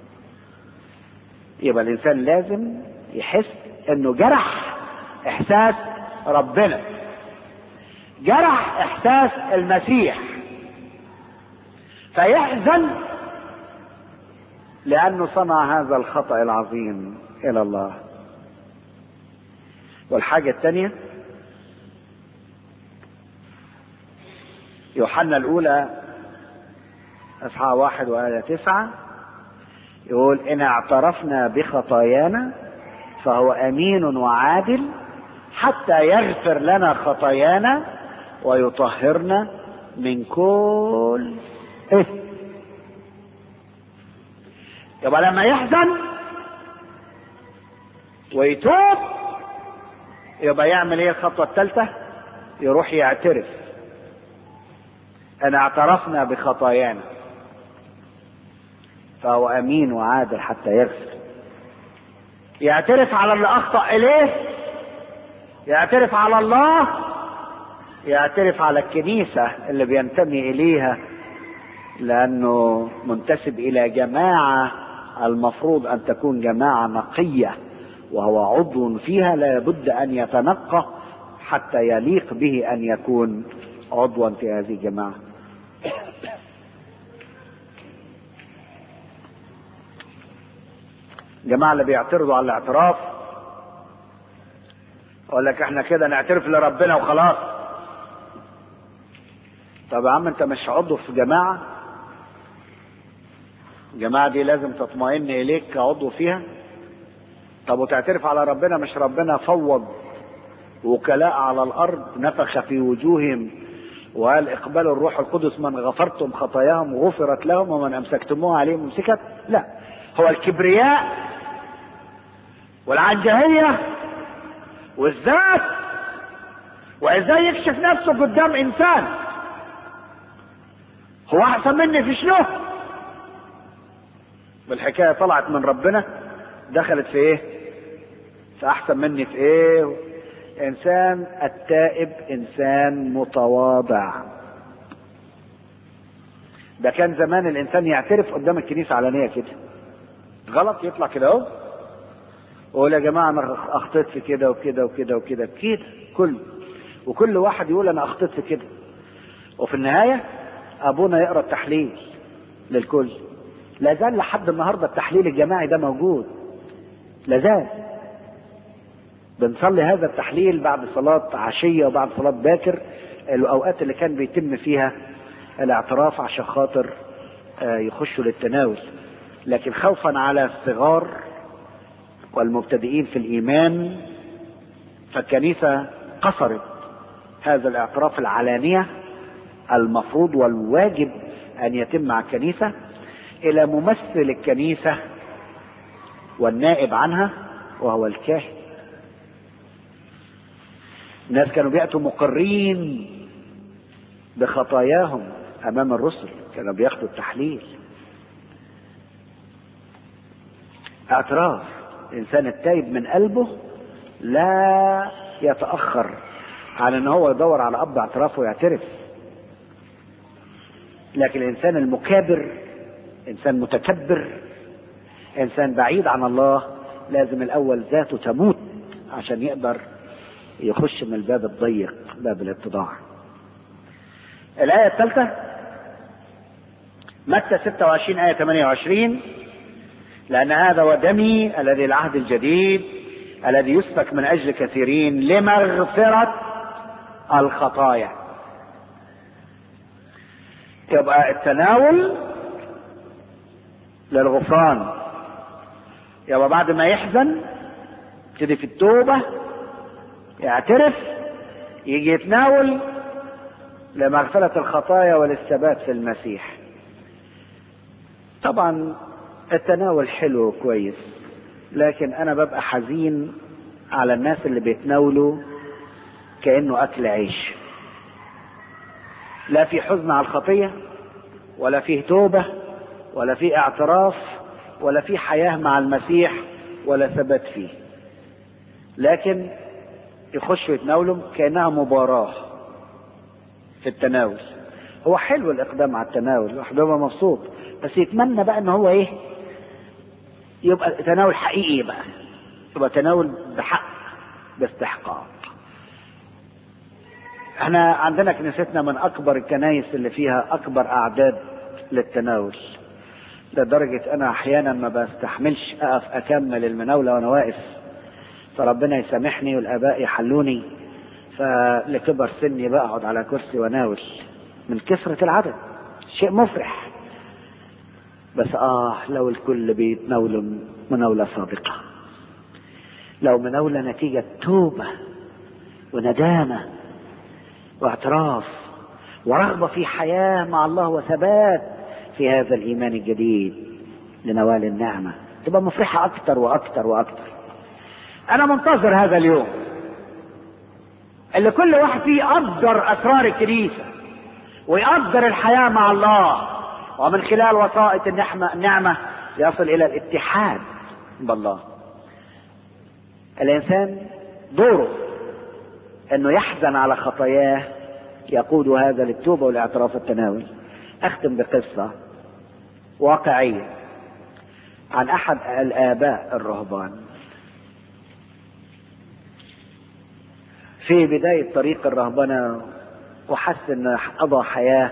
يبقى الانسان لازم يحس انه جرح احساس ربنا جرح احساس المسيح فيحزن لانه صنع هذا الخطا العظيم الى الله والحاجه الثانيه يوحنا الاولى اصحاح واحد وايه تسعه يقول ان اعترفنا بخطايانا فهو امين وعادل حتى يغفر لنا خطايانا ويطهرنا من كل ايه يبقى لما يحزن ويتوب يبقى يعمل ايه الخطوه الثالثه يروح يعترف ان اعترفنا بخطايانا فهو امين وعادل حتى يغفر يعترف على اللي اخطا اليه يعترف على الله يعترف على الكنيسه اللي بينتمي اليها لانه منتسب الى جماعه المفروض ان تكون جماعه نقيه وهو عضو فيها لا بد ان يتنقى حتى يليق به ان يكون عضوا في هذه الجماعه الجماعة اللي بيعترضوا على الاعتراف يقول لك احنا كده نعترف لربنا وخلاص طب يا عم انت مش عضو في جماعة الجماعة دي لازم تطمئن اليك كعضو فيها طب وتعترف على ربنا مش ربنا فوض وكلاء على الارض نفخ في وجوههم وقال اقبلوا الروح القدس من غفرتم خطاياهم غفرت لهم ومن امسكتموها عليهم امسكت لا هو الكبرياء والعنجهية والذات وازاي يكشف نفسه قدام انسان هو احسن مني في شنو والحكاية طلعت من ربنا دخلت في ايه في احسن مني في ايه انسان التائب انسان متواضع ده كان زمان الانسان يعترف قدام الكنيسة علانية كده غلط يطلع كده اهو ويقول يا جماعة انا اخطيت في كده وكده وكده وكده كده كل وكل واحد يقول انا اخطيت في كده وفي النهاية ابونا يقرا التحليل للكل لا زال لحد النهارده التحليل الجماعي ده موجود لا زال بنصلي هذا التحليل بعد صلاة عشية وبعد صلاة باكر الأوقات اللي كان بيتم فيها الاعتراف عشان خاطر يخشوا للتناول لكن خوفا على الصغار والمبتدئين في الايمان فالكنيسه قصرت هذا الاعتراف العلانيه المفروض والواجب ان يتم مع الكنيسه الى ممثل الكنيسه والنائب عنها وهو الكاهن الناس كانوا بيأتوا مقرين بخطاياهم امام الرسل كانوا بياخدوا التحليل اعتراف الانسان التايب من قلبه لا يتاخر عن ان هو يدور على اب اعترافه ويعترف لكن الانسان المكابر انسان متكبر انسان بعيد عن الله لازم الاول ذاته تموت عشان يقدر يخش من الباب الضيق باب الاتضاع الآية الثالثة متى 26 آية 28 لأن هذا هو دمي الذي العهد الجديد الذي يسفك من أجل كثيرين لمغفرة الخطايا يبقى التناول للغفران يبقى بعد ما يحزن يبتدي في التوبة يعترف يجي يتناول لمغفرة الخطايا وللثبات في المسيح طبعا التناول حلو كويس لكن انا ببقى حزين على الناس اللي بيتناولوا كانه اكل عيش لا في حزن على الخطيه ولا فيه توبه ولا فيه اعتراف ولا فيه حياه مع المسيح ولا ثبات فيه لكن يخشوا يتناولوا كانها مباراه في التناول هو حلو الاقدام على التناول الواحد بيبقى مبسوط بس يتمنى بقى ان هو ايه يبقى تناول حقيقي بقى يبقى تناول بحق باستحقاق احنا عندنا كنيستنا من اكبر الكنايس اللي فيها اكبر اعداد للتناول لدرجة انا احيانا ما بستحملش اقف اكمل المناولة وانا واقف فربنا يسامحني والاباء يحلوني فلكبر سني بقعد على كرسي واناول من كثرة العدد شيء مفرح بس اه لو الكل بيتناولوا مناولة صادقة لو مناولة نتيجة توبة وندامة واعتراف ورغبة في حياة مع الله وثبات في هذا الإيمان الجديد لنوال النعمة تبقى مفرحة أكتر وأكتر وأكتر أنا منتظر هذا اليوم اللي كل واحد فيه يقدر أسرار الكنيسة ويقدر الحياة مع الله ومن خلال وسائط النعمة, النعمة يصل إلى الاتحاد بالله الإنسان دوره أنه يحزن على خطاياه يقود هذا للتوبة والاعتراف التناول أختم بقصة واقعية عن أحد الآباء الرهبان في بداية طريق الرهبنة وحس أنه قضى حياة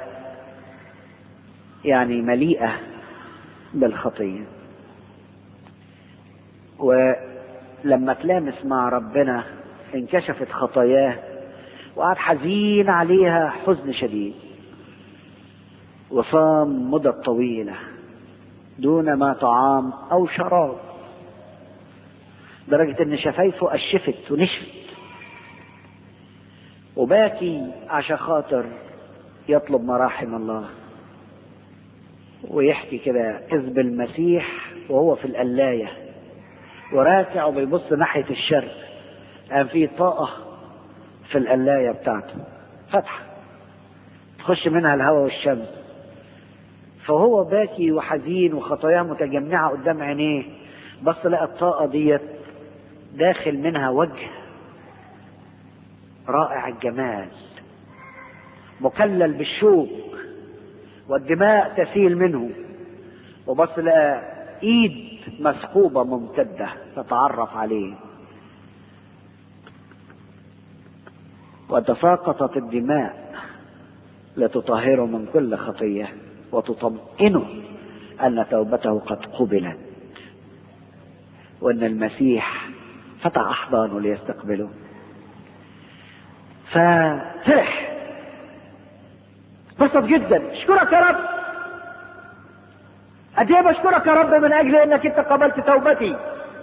يعني مليئة بالخطية ولما تلامس مع ربنا انكشفت خطاياه وقعد حزين عليها حزن شديد وصام مدة طويلة دون ما طعام أو شراب لدرجة إن شفايفه أشفت ونشفت وباكي عشان خاطر يطلب مراحم الله ويحكي كده إذ بالمسيح وهو في القلاية وراكع وبيبص ناحية الشرق قام في طاقة في القلاية بتاعته فتحة تخش منها الهواء والشمس فهو باكي وحزين وخطاياه متجمعة قدام عينيه بص لقى الطاقة ديت داخل منها وجه رائع الجمال مكلل بالشوك والدماء تسيل منه وبص لقى ايد مثقوبة ممتدة تتعرف عليه وتساقطت الدماء لتطهره من كل خطية وتطمئنه أن توبته قد قبلت وأن المسيح فتح أحضانه ليستقبله ففرح بسط جدا اشكرك يا رب قد ايه بشكرك يا رب من اجل انك انت قبلت توبتي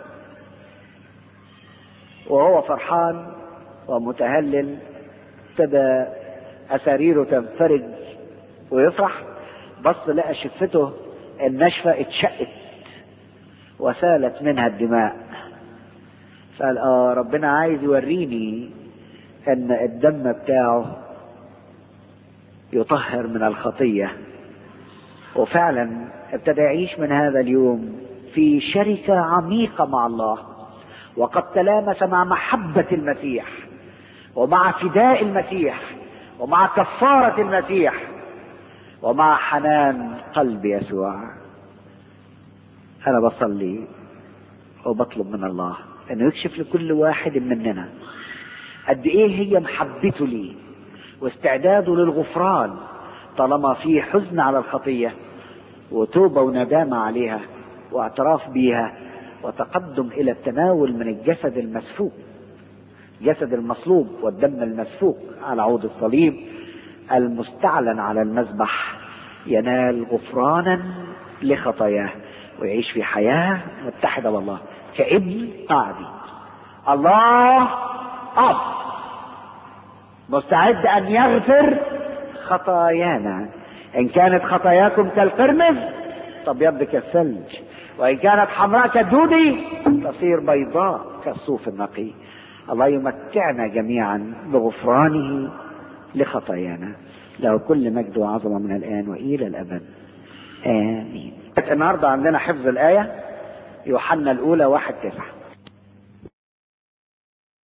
وهو فرحان ومتهلل ابتدى اساريره تنفرج ويفرح بص لقى شفته الناشفه اتشقت وسالت منها الدماء فقال اه ربنا عايز يوريني ان الدم بتاعه يطهر من الخطيه وفعلا ابتدى يعيش من هذا اليوم في شركه عميقه مع الله وقد تلامس مع محبه المسيح ومع فداء المسيح ومع كفاره المسيح ومع حنان قلب يسوع انا بصلي وبطلب من الله انه يكشف لكل واحد مننا قد ايه هي محبته لي واستعداده للغفران طالما في حزن على الخطيه وتوبه وندامه عليها واعتراف بيها وتقدم الى التناول من الجسد المسفوك جسد المصلوب والدم المسفوك على عود الصليب المستعلن على المذبح ينال غفرانا لخطاياه ويعيش في حياه متحده بالله كابن قاعدي الله اب مستعد ان يغفر خطايانا ان كانت خطاياكم كالقرمز تبيض كالثلج وان كانت حمراء كالدودي تصير بيضاء كالصوف النقي الله يمتعنا جميعا بغفرانه لخطايانا له كل مجد وعظمه من الان والى الابد امين النهارده عندنا حفظ الايه يوحنا الاولى واحد تسعه